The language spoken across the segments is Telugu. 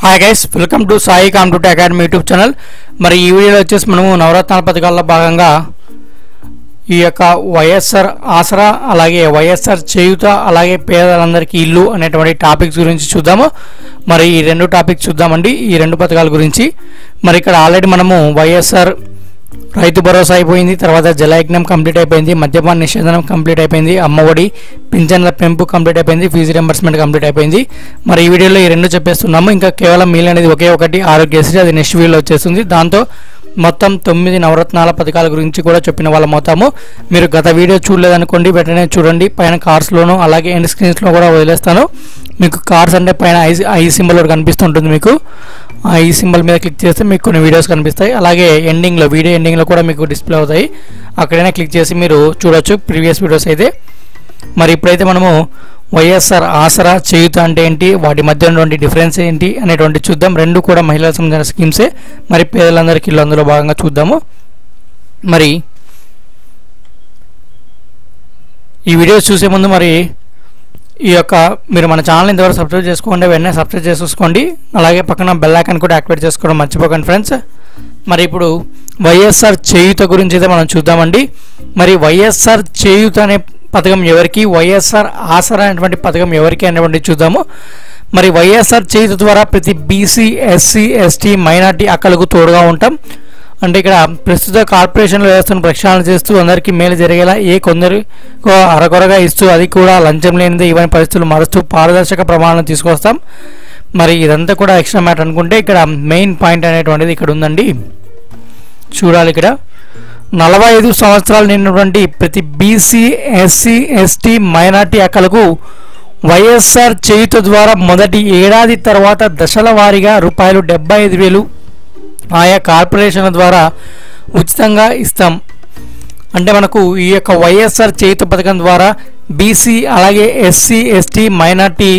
hi guys welcome to Sai computer academy YouTube channel మరి ఈ వీడియోలో వచ్చేసి మనము నవరత్నాల పథకాల్లో భాగంగా ఈ యొక్క వైఎస్ఆర్ ఆసరా అలాగే వైఎస్ఆర్ చేయుత అలాగే పేదలందరికీ ఇల్లు అనేటువంటి టాపిక్స్ గురించి చూద్దాము మరి ఈ రెండు టాపిక్స్ చూద్దామండి ఈ రెండు పథకాల గురించి మరి ఇక్కడ ఆల్రెడీ మనము వైఎస్ఆర్ రైతు భరోసా అయిపోయింది తర్వాత జలయజ్ఞం కంప్లీట్ అయిపోయింది మద్యపాన నిషేధనం కంప్లీట్ అయిపోయింది అమ్మఒడి పింఛన్ల పెంపు కంప్లీట్ అయిపోయింది ఫీజు రింబర్స్మెంట్ కంప్లీట్ అయిపోయింది మరి ఈ వీడియోలో ఈ రెండు చెప్పేస్తున్నాము ఇంకా కేవలం మీల్ అనేది ఒకే ఒకటి ఆరోగ్యశ్రీ అది నెక్స్ట్ వీడియోలో వచ్చేస్తుంది దాంతో మొత్తం తొమ్మిది నవరత్నాల పథకాల గురించి కూడా చెప్పిన వాళ్ళం అవుతాము మీరు గత వీడియో చూడలేదనుకోండి వెంటనే చూడండి పైన కార్స్లోను అలాగే ఎండ్ స్క్రీన్స్లో కూడా వదిలేస్తాను మీకు కార్స్ అంటే పైన ఐ ఐ సింబల్ ఒకటి కనిపిస్తుంటుంది మీకు ఆ ఈ సింబల్ మీద క్లిక్ చేస్తే మీకు కొన్ని వీడియోస్ కనిపిస్తాయి అలాగే ఎండింగ్లో వీడియో ఎండింగ్లో కూడా మీకు డిస్ప్లే అవుతాయి అక్కడైనా క్లిక్ చేసి మీరు చూడొచ్చు ప్రీవియస్ వీడియోస్ అయితే మరి ఇప్పుడైతే మనము వైఎస్ఆర్ ఆసరా చేయుత అంటే ఏంటి వాటి మధ్య ఉన్నటువంటి డిఫరెన్స్ ఏంటి అనేటువంటి చూద్దాం రెండు కూడా మహిళలకు సంబంధించిన స్కీమ్సే మరి పేదలందరికీ ఇల్లు అందులో భాగంగా చూద్దాము మరి ఈ వీడియోస్ చూసే ముందు మరి ఈ యొక్క మీరు మన ఛానల్ ఇంతవరకు సబ్స్క్రైబ్ చేసుకోండి వెంటనే సబ్స్క్రైబ్ చేసుకోండి అలాగే పక్కన బెల్ ఐకాన్ కూడా యాక్టివేట్ చేసుకోవడం మర్చిపోకండి ఫ్రెండ్స్ మరి ఇప్పుడు వైఎస్ఆర్ చేయుత గురించి అయితే మనం చూద్దామండి మరి వైఎస్ఆర్ చేయుత అనే పథకం ఎవరికి వైఎస్ఆర్ ఆసరా అనేటువంటి పథకం ఎవరికి అనేటువంటి చూద్దాము మరి వైఎస్ఆర్ చేయుత ద్వారా ప్రతి బీసీ ఎస్సీ ఎస్టీ మైనార్టీ అక్కలకు తోడుగా ఉంటాం అంటే ఇక్కడ ప్రస్తుత కార్పొరేషన్ వ్యవస్థను ప్రక్షాళన చేస్తూ అందరికీ మేలు జరిగేలా ఏ కొందరికో అరకొరగా ఇస్తూ అది కూడా లంచం లేనిదే ఇవన్నీ పరిస్థితులు మారుస్తూ పారదర్శక ప్రమాణాలను తీసుకొస్తాం మరి ఇదంతా కూడా ఎక్స్ట్రా మ్యాటర్ అనుకుంటే ఇక్కడ మెయిన్ పాయింట్ అనేటువంటిది ఇక్కడ ఉందండి చూడాలి ఇక్కడ నలభై ఐదు సంవత్సరాలు నిన్నటువంటి ప్రతి బీసీ ఎస్సీ ఎస్టీ మైనార్టీ అక్కలకు వైఎస్ఆర్ చేయుత ద్వారా మొదటి ఏడాది తర్వాత దశల వారీగా రూపాయలు డెబ్బై ఐదు వేలు ఆయా కార్పొరేషన్ల ద్వారా ఉచితంగా ఇస్తాం అంటే మనకు ఈ యొక్క వైఎస్ఆర్ చేయుత పథకం ద్వారా బీసీ అలాగే ఎస్సీ ఎస్టీ మైనార్టీ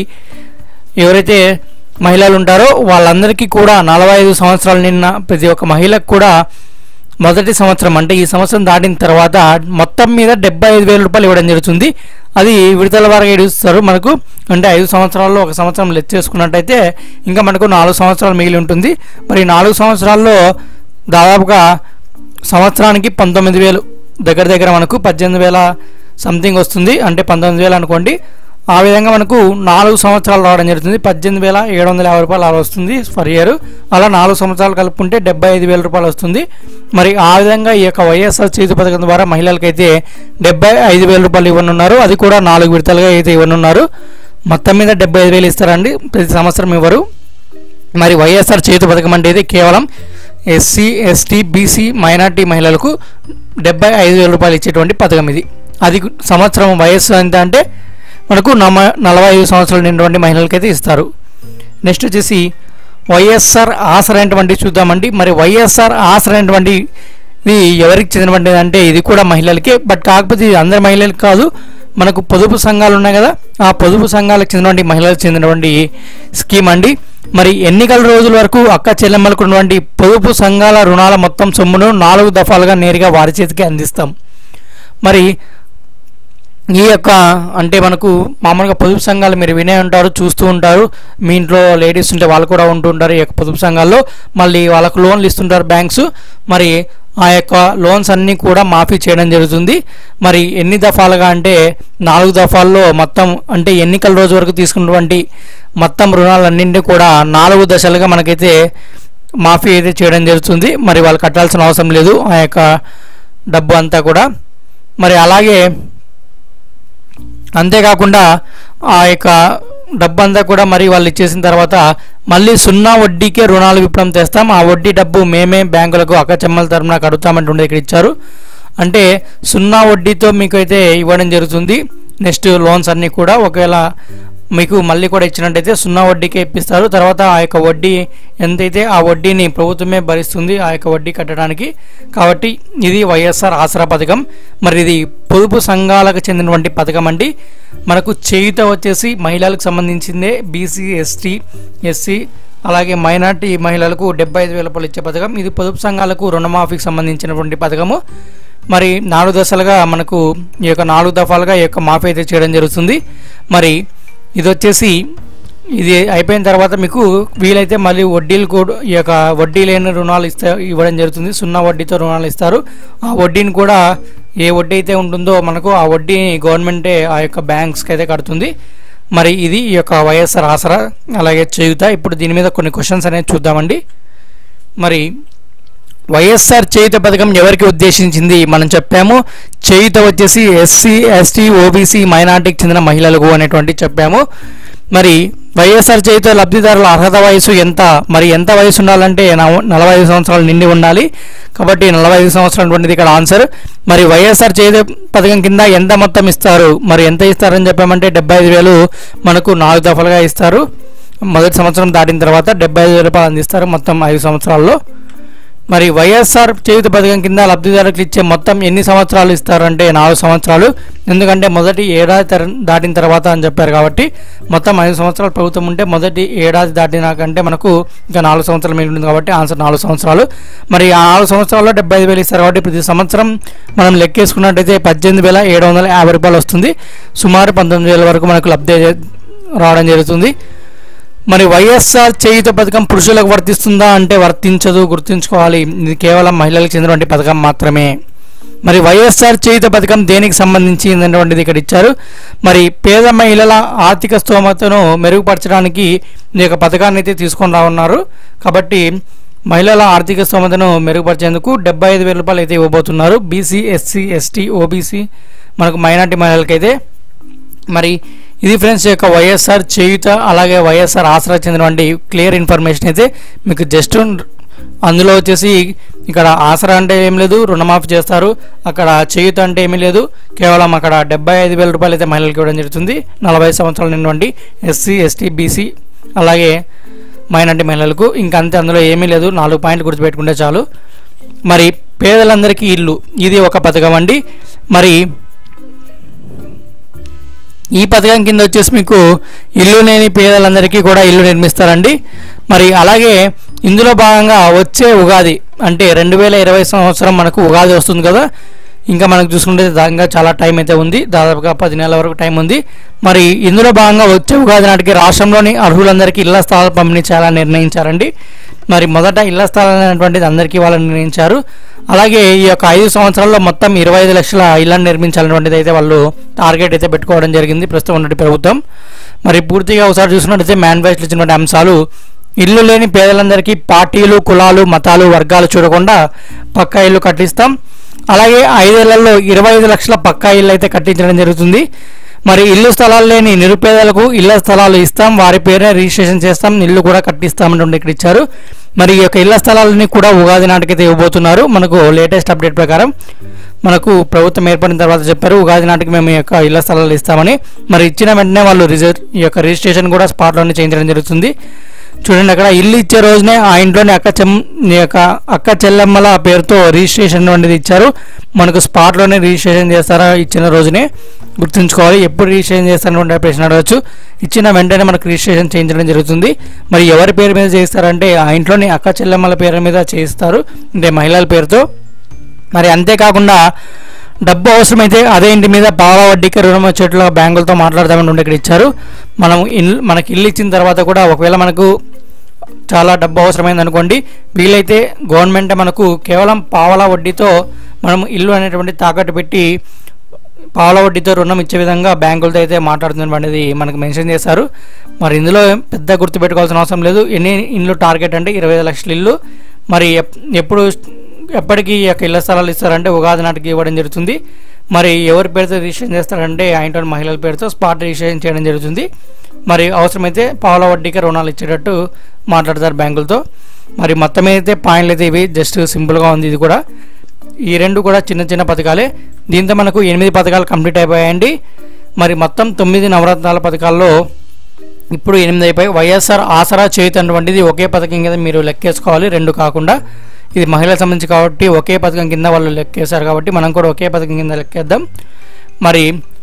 ఎవరైతే మహిళలు ఉంటారో వాళ్ళందరికీ కూడా నలభై ఐదు సంవత్సరాలు నిన్న ప్రతి ఒక్క మహిళకు కూడా మొదటి సంవత్సరం అంటే ఈ సంవత్సరం దాటిన తర్వాత మొత్తం మీద డెబ్బై ఐదు వేల రూపాయలు ఇవ్వడం జరుగుతుంది అది విడతల వారిగా ఇస్తారు మనకు అంటే ఐదు సంవత్సరాల్లో ఒక సంవత్సరం లెక్క చేసుకున్నట్టయితే ఇంకా మనకు నాలుగు సంవత్సరాలు మిగిలి ఉంటుంది మరి ఈ నాలుగు సంవత్సరాల్లో దాదాపుగా సంవత్సరానికి పంతొమ్మిది వేలు దగ్గర దగ్గర మనకు పద్దెనిమిది వేల సంథింగ్ వస్తుంది అంటే పంతొమ్మిది వేలు అనుకోండి ఆ విధంగా మనకు నాలుగు సంవత్సరాలు రావడం జరుగుతుంది పద్దెనిమిది వేల ఏడు వందల యాభై రూపాయలు అలా వస్తుంది ఫర్ ఇయర్ అలా నాలుగు సంవత్సరాలు కలుపుకుంటే డెబ్బై ఐదు వేల రూపాయలు వస్తుంది మరి ఆ విధంగా ఈ యొక్క వైఎస్ఆర్ చేతి పథకం ద్వారా మహిళలకైతే డెబ్బై ఐదు వేల రూపాయలు ఇవ్వనున్నారు అది కూడా నాలుగు విడతలుగా అయితే ఇవ్వనున్నారు మొత్తం మీద డెబ్బై ఐదు వేలు ఇస్తారండి ప్రతి సంవత్సరం ఇవ్వరు మరి వైఎస్ఆర్ చేతి పథకం అంటే ఇది కేవలం ఎస్సీ ఎస్టీ బీసీ మైనార్టీ మహిళలకు డెబ్బై ఐదు వేల రూపాయలు ఇచ్చేటువంటి పథకం ఇది అది సంవత్సరం వయస్సు ఎంత అంటే మనకు నమ నలభై ఐదు సంవత్సరాలు నిండినటువంటి మహిళలకైతే ఇస్తారు నెక్స్ట్ వచ్చేసి వైఎస్ఆర్ ఆసరైనటువంటి చూద్దామండి మరి వైఎస్ఆర్ ఆసరైనటువంటి ఇది ఎవరికి చెందినటువంటిది అంటే ఇది కూడా మహిళలకే బట్ కాకపోతే ఇది అందరి మహిళలకు కాదు మనకు పొదుపు సంఘాలు ఉన్నాయి కదా ఆ పొదుపు సంఘాలకు చెందినటువంటి మహిళలకు చెందినటువంటి స్కీమ్ అండి మరి ఎన్నికల రోజుల వరకు అక్క చెల్లెమ్మలకు ఉన్నటువంటి పొదుపు సంఘాల రుణాల మొత్తం సొమ్మును నాలుగు దఫాలుగా నేరుగా వారి చేతికి అందిస్తాం మరి ఈ యొక్క అంటే మనకు మామూలుగా పొదుపు సంఘాలు మీరు వినే ఉంటారు చూస్తూ ఉంటారు మీ ఇంట్లో లేడీస్ ఉంటే వాళ్ళు కూడా ఉంటూ ఉంటారు ఈ యొక్క పొదుపు సంఘాల్లో మళ్ళీ వాళ్ళకు లోన్లు ఇస్తుంటారు బ్యాంక్స్ మరి ఆ యొక్క లోన్స్ అన్నీ కూడా మాఫీ చేయడం జరుగుతుంది మరి ఎన్ని దఫాలుగా అంటే నాలుగు దఫాల్లో మొత్తం అంటే ఎన్నికల రోజు వరకు తీసుకున్నటువంటి మొత్తం రుణాలన్నింటినీ కూడా నాలుగు దశలుగా మనకైతే మాఫీ అయితే చేయడం జరుగుతుంది మరి వాళ్ళు కట్టాల్సిన అవసరం లేదు ఆ యొక్క డబ్బు అంతా కూడా మరి అలాగే అంతేకాకుండా ఆ యొక్క డబ్బు అంతా కూడా మరి వాళ్ళు ఇచ్చేసిన తర్వాత మళ్ళీ సున్నా వడ్డీకే రుణాలు విప్పడం తెస్తాం ఆ వడ్డీ డబ్బు మేమే బ్యాంకులకు అక్కచెమ్మల తరపున కడుతామంటుండే ఇక్కడ ఇచ్చారు అంటే సున్నా వడ్డీతో మీకు అయితే ఇవ్వడం జరుగుతుంది నెక్స్ట్ లోన్స్ అన్నీ కూడా ఒకవేళ మీకు మళ్ళీ కూడా ఇచ్చినట్టయితే సున్నా వడ్డీకే ఇప్పిస్తారు తర్వాత ఆ యొక్క వడ్డీ ఎంతైతే ఆ వడ్డీని ప్రభుత్వమే భరిస్తుంది ఆ యొక్క వడ్డీ కట్టడానికి కాబట్టి ఇది వైఎస్ఆర్ ఆసరా పథకం మరి ఇది పొదుపు సంఘాలకు చెందినటువంటి పథకం అండి మనకు చేయుత వచ్చేసి మహిళలకు సంబంధించిందే బీసీ ఎస్టీ ఎస్సీ అలాగే మైనార్టీ మహిళలకు డెబ్బై ఐదు వేల రూపాయలు ఇచ్చే పథకం ఇది పొదుపు సంఘాలకు రుణమాఫీకి సంబంధించినటువంటి పథకము మరి నాలుగు దశలుగా మనకు ఈ యొక్క నాలుగు దఫాలుగా ఈ యొక్క మాఫీ అయితే చేయడం జరుగుతుంది మరి ఇది వచ్చేసి ఇది అయిపోయిన తర్వాత మీకు వీలైతే మళ్ళీ వడ్డీలు కూడా ఈ యొక్క వడ్డీ లేని రుణాలు ఇస్తా ఇవ్వడం జరుగుతుంది సున్నా వడ్డీతో రుణాలు ఇస్తారు ఆ వడ్డీని కూడా ఏ వడ్డీ అయితే ఉంటుందో మనకు ఆ వడ్డీని గవర్నమెంటే ఆ యొక్క బ్యాంక్స్కి అయితే కడుతుంది మరి ఇది ఈ యొక్క వైఎస్ఆర్ ఆసరా అలాగే చేయుత ఇప్పుడు దీని మీద కొన్ని క్వశ్చన్స్ అనేది చూద్దామండి మరి వైఎస్ఆర్ చేయుత పథకం ఎవరికి ఉద్దేశించింది మనం చెప్పాము చేయుత వచ్చేసి ఎస్సీ ఎస్టీ ఓబీసీ మైనార్టీకి చెందిన మహిళలకు అనేటువంటి చెప్పాము మరి వైఎస్ఆర్ చేయుత లబ్ధిదారుల అర్హత వయసు ఎంత మరి ఎంత వయసు ఉండాలంటే నవ- నలభై ఐదు సంవత్సరాలు నిండి ఉండాలి కాబట్టి నలభై ఐదు సంవత్సరాలు అటువంటిది ఇక్కడ ఆన్సర్ మరి వైఎస్ఆర్ చేయుత పథకం కింద ఎంత మొత్తం ఇస్తారు మరి ఎంత ఇస్తారని చెప్పామంటే డెబ్బై ఐదు వేలు మనకు నాలుగు దఫలుగా ఇస్తారు మొదటి సంవత్సరం దాటిన తర్వాత డెబ్బై ఐదు వేల రూపాయలు అందిస్తారు మొత్తం ఐదు సంవత్సరాల్లో మరి వైఎస్ఆర్ చేయుత పథకం కింద లబ్ధిదారులకు ఇచ్చే మొత్తం ఎన్ని సంవత్సరాలు ఇస్తారంటే నాలుగు సంవత్సరాలు ఎందుకంటే మొదటి ఏడాది తర- దాటిన తర్వాత అని చెప్పారు కాబట్టి మొత్తం ఐదు సంవత్సరాలు ప్రభుత్వం ఉంటే మొదటి ఏడాది దాటినాకంటే మనకు ఇంకా నాలుగు సంవత్సరాలు మిగిలి ఉంటుంది కాబట్టి ఆన్సర్ నాలుగు సంవత్సరాలు మరి ఆ నాలుగు సంవత్సరాల్లో డెబ్బై ఐదు వేలు ఇస్తారు కాబట్టి ప్రతి సంవత్సరం మనం లెక్కేసుకున్నట్టయితే పద్దెనిమిది వేల ఏడు వందల యాభై రూపాయలు వస్తుంది సుమారు పంతొమ్మిది వేల వరకు మనకు లబ్ధి రావడం జరుగుతుంది మరి వైఎస్ఆర్ చేయుత పథకం పురుషులకు వర్తిస్తుందా అంటే వర్తించదు గుర్తుంచుకోవాలి ఇది కేవలం మహిళలకు చెందినటువంటి పథకం మాత్రమే మరి వైఎస్ఆర్ చేయుత పథకం దేనికి సంబంధించిందనేటువంటిది ఇక్కడ ఇచ్చారు మరి పేద మహిళల ఆర్థిక స్తోమతను మెరుగుపరచడానికి ఈ యొక్క పథకాన్ని అయితే తీసుకొని రానున్నారు కాబట్టి మహిళల ఆర్థిక స్తోమతను మెరుగుపరిచేందుకు డెబ్బై ఐదు వేల రూపాయలు అయితే ఇవ్వబోతున్నారు బీసీ ఎస్సీ ఎస్టీ ఓబీసీ మనకు మైనార్టీ మహిళలకైతే మరి ఇది ఫ్రెండ్స్ యొక్క వైఎస్ఆర్ చేయుత అలాగే వైఎస్ఆర్ ఆసరా చెందినటువంటి క్లియర్ ఇన్ఫర్మేషన్ అయితే మీకు జస్ట్ అందులో వచ్చేసి ఇక్కడ ఆసరా అంటే ఏం లేదు రుణమాఫీ చేస్తారు అక్కడ చేయుత అంటే ఏమీ లేదు కేవలం అక్కడ డెబ్బై ఐదు వేల రూపాయలు అయితే మహిళలకు ఇవ్వడం జరుగుతుంది నలభై సంవత్సరాల నుండి ఎస్సీ ఎస్టీ బీసీ అలాగే మైనార్టీ మహిళలకు ఇంకా అంతే అందులో ఏమీ లేదు నాలుగు పాయింట్లు గుర్తుపెట్టుకుంటే చాలు మరి పేదలందరికీ ఇల్లు ఇది ఒక పథకం అండి మరి ఈ పథకం కింద వచ్చేసి మీకు ఇల్లు లేని పేదలందరికీ కూడా ఇల్లు నిర్మిస్తారండి మరి అలాగే ఇందులో భాగంగా వచ్చే ఉగాది అంటే రెండు వేల ఇరవై సంవత్సరం మనకు ఉగాది వస్తుంది కదా ఇంకా మనకు చూసుకుంటే దానిగా చాలా టైం అయితే ఉంది దాదాపుగా పది నెలల వరకు టైం ఉంది మరి ఇందులో భాగంగా వచ్చే ఉగాది నాటికి రాష్ట్రంలోని అర్హులందరికీ ఇళ్ల స్థలాలు పంపిణీ చేయాలని నిర్ణయించారండి మరి మొదట ఇళ్ల స్థలాలు అనేటువంటిది అందరికీ వాళ్ళు నిర్ణయించారు అలాగే ఈ యొక్క ఐదు సంవత్సరాల్లో మొత్తం ఇరవై ఐదు లక్షల ఇళ్లను నిర్మించాలనేటువంటిది అయితే వాళ్ళు టార్గెట్ అయితే పెట్టుకోవడం జరిగింది ప్రస్తుతం ఉన్నటువంటి ప్రభుత్వం మరి పూర్తిగా ఒకసారి చూసినట్టయితే మేనిఫెస్టోలో ఇచ్చినటువంటి అంశాలు ఇల్లు లేని పేదలందరికీ పార్టీలు కులాలు మతాలు వర్గాలు చూడకుండా పక్కా ఇల్లు కట్టిస్తాం అలాగే ఐదేళ్లలో ఇరవై ఐదు లక్షల పక్కా ఇల్లు అయితే కట్టించడం జరుగుతుంది మరి ఇల్లు స్థలాలు లేని నిరుపేదలకు ఇళ్ల స్థలాలు ఇస్తాం వారి పేరే రిజిస్ట్రేషన్ చేస్తాం ఇల్లు కూడా కట్టిస్తామని ఇక్కడ ఇచ్చారు మరి ఈ యొక్క ఇళ్ల స్థలాలని కూడా ఉగాది నాటికైతే ఇవ్వబోతున్నారు మనకు లేటెస్ట్ అప్డేట్ ప్రకారం మనకు ప్రభుత్వం ఏర్పడిన తర్వాత చెప్పారు ఉగాది నాటికి మేము ఈ యొక్క ఇళ్ల స్థలాలు ఇస్తామని మరి ఇచ్చిన వెంటనే వాళ్ళు రిజర్ ఈ యొక్క రిజిస్ట్రేషన్ కూడా స్పాట్లోనే చేయించడం జరుగుతుంది చూడండి అక్కడ ఇల్లు ఇచ్చే రోజునే ఆ ఇంట్లోని అక్క చెమ్ ఈ యొక్క అక్క చెల్లెమ్మల పేరుతో రిజిస్ట్రేషన్ అనేది ఇచ్చారు మనకు స్పాట్లోనే రిజిస్ట్రేషన్ చేస్తారా ఇచ్చిన రోజునే గుర్తుంచుకోవాలి ఎప్పుడు రిజిస్ట్రేషన్ చేస్తారని ప్రశ్న అడగచ్చు ఇచ్చిన వెంటనే మనకు రిజిస్ట్రేషన్ చేయించడం జరుగుతుంది మరి ఎవరి పేరు మీద చేస్తారంటే ఆ ఇంట్లోని అక్క చెల్లెమ్మల పేరు మీద చేయిస్తారు అంటే మహిళల పేరుతో మరి అంతేకాకుండా డబ్బు అవసరమైతే అదే ఇంటి మీద పాల వడ్డీకి రుణం వచ్చేట్లు బ్యాంకులతో మాట్లాడదామని ఉండి ఇక్కడ ఇచ్చారు మనం ఇల్లు మనకి ఇల్లు ఇచ్చిన తర్వాత కూడా ఒకవేళ మనకు చాలా డబ్బు అవసరమైంది అనుకోండి వీలైతే గవర్నమెంట్ మనకు కేవలం పావలా వడ్డీతో మనం ఇల్లు అనేటువంటి తాకట్టు పెట్టి పావల వడ్డీతో రుణం ఇచ్చే విధంగా బ్యాంకులతో అయితే మాట్లాడుతున్న అనేది మనకు మెన్షన్ చేశారు మరి ఇందులో పెద్ద గుర్తు పెట్టుకోవాల్సిన అవసరం లేదు ఎన్ని ఇండ్లు టార్గెట్ అంటే ఇరవై ఐదు లక్షల ఇల్లు మరి ఎప్- ఎప్పుడు ఎప్పటికీ ఈ యొక్క ఇళ్ల స్థలాలు ఇస్తారంటే ఉగాది నాటికి ఇవ్వడం జరుగుతుంది మరి ఎవరి పేరుతో రిజిస్ట్రేషన్ చేస్తారంటే ఆ ఇంట్లో మహిళల పేరుతో స్పాట్ రిజిస్ట్రేషన్ చేయడం జరుగుతుంది మరి అవసరమైతే పావుల వడ్డీకి రుణాలు ఇచ్చేటట్టు మాట్లాడతారు బ్యాంకులతో మరి మొత్తం అయితే పాయింట్లు అయితే ఇవి జస్ట్ సింపుల్గా ఉంది ఇది కూడా ఈ రెండు కూడా చిన్న చిన్న పథకాలే దీంతో మనకు ఎనిమిది పథకాలు కంప్లీట్ అయిపోయాయండి మరి మొత్తం తొమ్మిది నవరత్నాల పథకాల్లో ఇప్పుడు ఎనిమిది అయిపోయి వైఎస్ఆర్ ఆసరా చేయుత అటువంటిది ఒకే పథకం కింద మీరు లెక్కేసుకోవాలి రెండు కాకుండా ఇది మహిళలకు సంబంధించి కాబట్టి ఒకే పథకం కింద వాళ్ళు లెక్కేశారు కాబట్టి మనం కూడా ఒకే పథకం కింద లెక్కేద్దాం మరి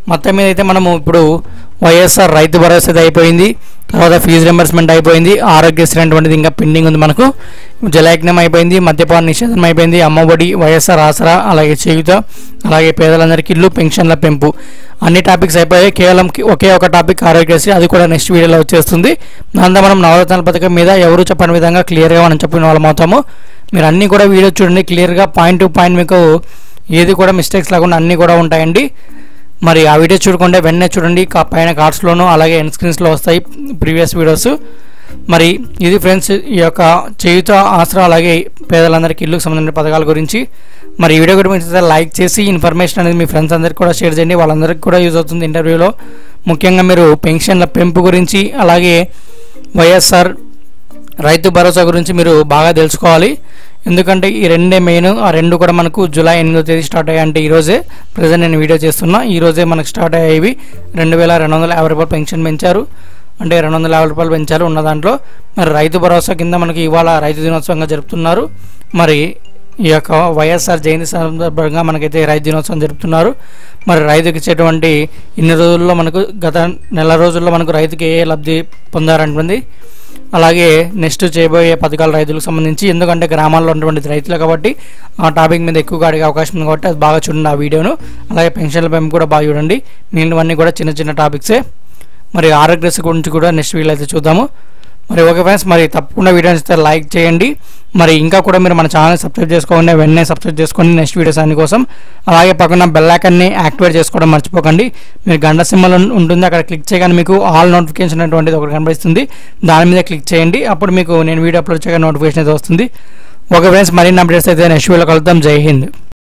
మొత్తం మీద అయితే మనము ఇప్పుడు వైఎస్ఆర్ రైతు భరోసా అయితే అయిపోయింది తర్వాత ఫీజు రింబర్స్మెంట్ అయిపోయింది ఆరోగ్యశ్రీ అనేటువంటిది ఇంకా పెండింగ్ ఉంది మనకు జలయజ్ఞం అయిపోయింది మద్యపాన నిషేధం అయిపోయింది అమ్మఒడి వైఎస్ఆర్ ఆసరా అలాగే చేయుత అలాగే పేదలందరికీ ఇల్లు పెన్షన్ల పెంపు అన్ని టాపిక్స్ అయిపోయాయి కేవలం కి- ఒకే ఒక టాపిక్ ఆరోగ్యశ్రీ అది కూడా నెక్స్ట్ వీడియోలో వచ్చేస్తుంది దాంతో మనం నవరత్నాల పథకం మీద ఎవరు చెప్పని విధంగా క్లియర్గా మనం చెప్పిన వాళ్ళం అవుతాము మీరు అన్నీ కూడా వీడియో చూడండి క్లియర్గా పాయింట్ టు పాయింట్ మీకు ఏది కూడా మిస్టేక్స్ లేకుండా అన్నీ కూడా ఉంటాయండి మరి ఆ వీడియో చూడకుండా వెంటనే చూడండి కా- పైన కార్డ్స్లోనూ అలాగే ఎన్ స్క్రీన్స్లో వస్తాయి ప్రీవియస్ వీడియోస్ మరి ఇది ఫ్రెండ్స్ ఈ యొక్క చేయుత ఆసరా అలాగే పేదలందరికీ ఇల్లుకు సంబంధించిన పథకాల గురించి మరి ఈ వీడియో గురించి లైక్ చేసి ఇన్ఫర్మేషన్ అనేది మీ ఫ్రెండ్స్ అందరికీ కూడా షేర్ చేయండి వాళ్ళందరికీ కూడా యూజ్ అవుతుంది ఇంటర్వ్యూలో ముఖ్యంగా మీరు పెన్షన్ల పెంపు గురించి అలాగే వైఎస్ఆర్ రైతు భరోసా గురించి మీరు బాగా తెలుసుకోవాలి ఎందుకంటే ఈ రెండే మెయిన్ ఆ రెండు కూడా మనకు జూలై ఎనిమిదో తేదీ స్టార్ట్ అయ్యాయి అంటే ఈరోజే ప్రజెంట్ నేను వీడియో చేస్తున్నా ఈ రోజే మనకు స్టార్ట్ అయ్యేవి రెండు వేల రెండు వందల యాభై రూపాయలు పెన్షన్ పెంచారు అంటే రెండు వందల యాభై రూపాయలు పెంచారు ఉన్న దాంట్లో మరి రైతు భరోసా కింద మనకి ఇవాళ రైతు దినోత్సవంగా జరుపుతున్నారు మరి ఈ యొక్క వైఎస్ఆర్ జయంతి సందర్భంగా మనకైతే రైతు దినోత్సవం జరుపుతున్నారు మరి రైతుకి ఇచ్చేటువంటి ఇన్ని రోజుల్లో మనకు గత నెల రోజుల్లో మనకు రైతుకి ఏ లబ్ధి పొందారంటుంది అలాగే నెక్స్ట్ చేయబోయే పథకాలు రైతులకు సంబంధించి ఎందుకంటే గ్రామాల్లో ఉన్నటువంటి రైతులు కాబట్టి ఆ టాపిక్ మీద ఎక్కువగా అడిగే అవకాశం ఉంది కాబట్టి అది బాగా చూడండి ఆ వీడియోను అలాగే పెన్షన్ల పెంపు కూడా బాగా చూడండి మిగిలినవన్నీ కూడా చిన్న చిన్న టాపిక్సే మరి ఆరోగ్యశ్రీ గురించి కూడా నెక్స్ట్ వీడియో అయితే చూద్దాము మరి ఓకే ఫ్రెండ్స్ మరి తప్పకుండా వీడియో నచ్చితే లైక్ చేయండి మరి ఇంకా కూడా మీరు మన ఛానల్ సబ్స్క్రైబ్ చేసుకోండి వెంటనే సబ్స్క్రైబ్ చేసుకోండి నెక్స్ట్ వీడియోస్ అన్ని కోసం అలాగే పక్కన బెల్ ఐకాన్ని యాక్టివేట్ చేసుకోవడం మర్చిపోకండి మీరు గంట సింబల్ ఉం- ఉంటుంది అక్కడ క్లిక్ చేయగానే మీకు ఆల్ నోటిఫికేషన్ అటువంటిది ఒకటి కనిపిస్తుంది దాని మీద క్లిక్ చేయండి అప్పుడు మీకు నేను వీడియో అప్లోడ్ చేయగా నోటిఫికేషన్ అయితే వస్తుంది ఓకే ఫ్రెండ్స్ మరిన్ని అప్డేట్స్ అయితే నెక్స్ట్ వీడియోలో కలుద్దాం జై హింద్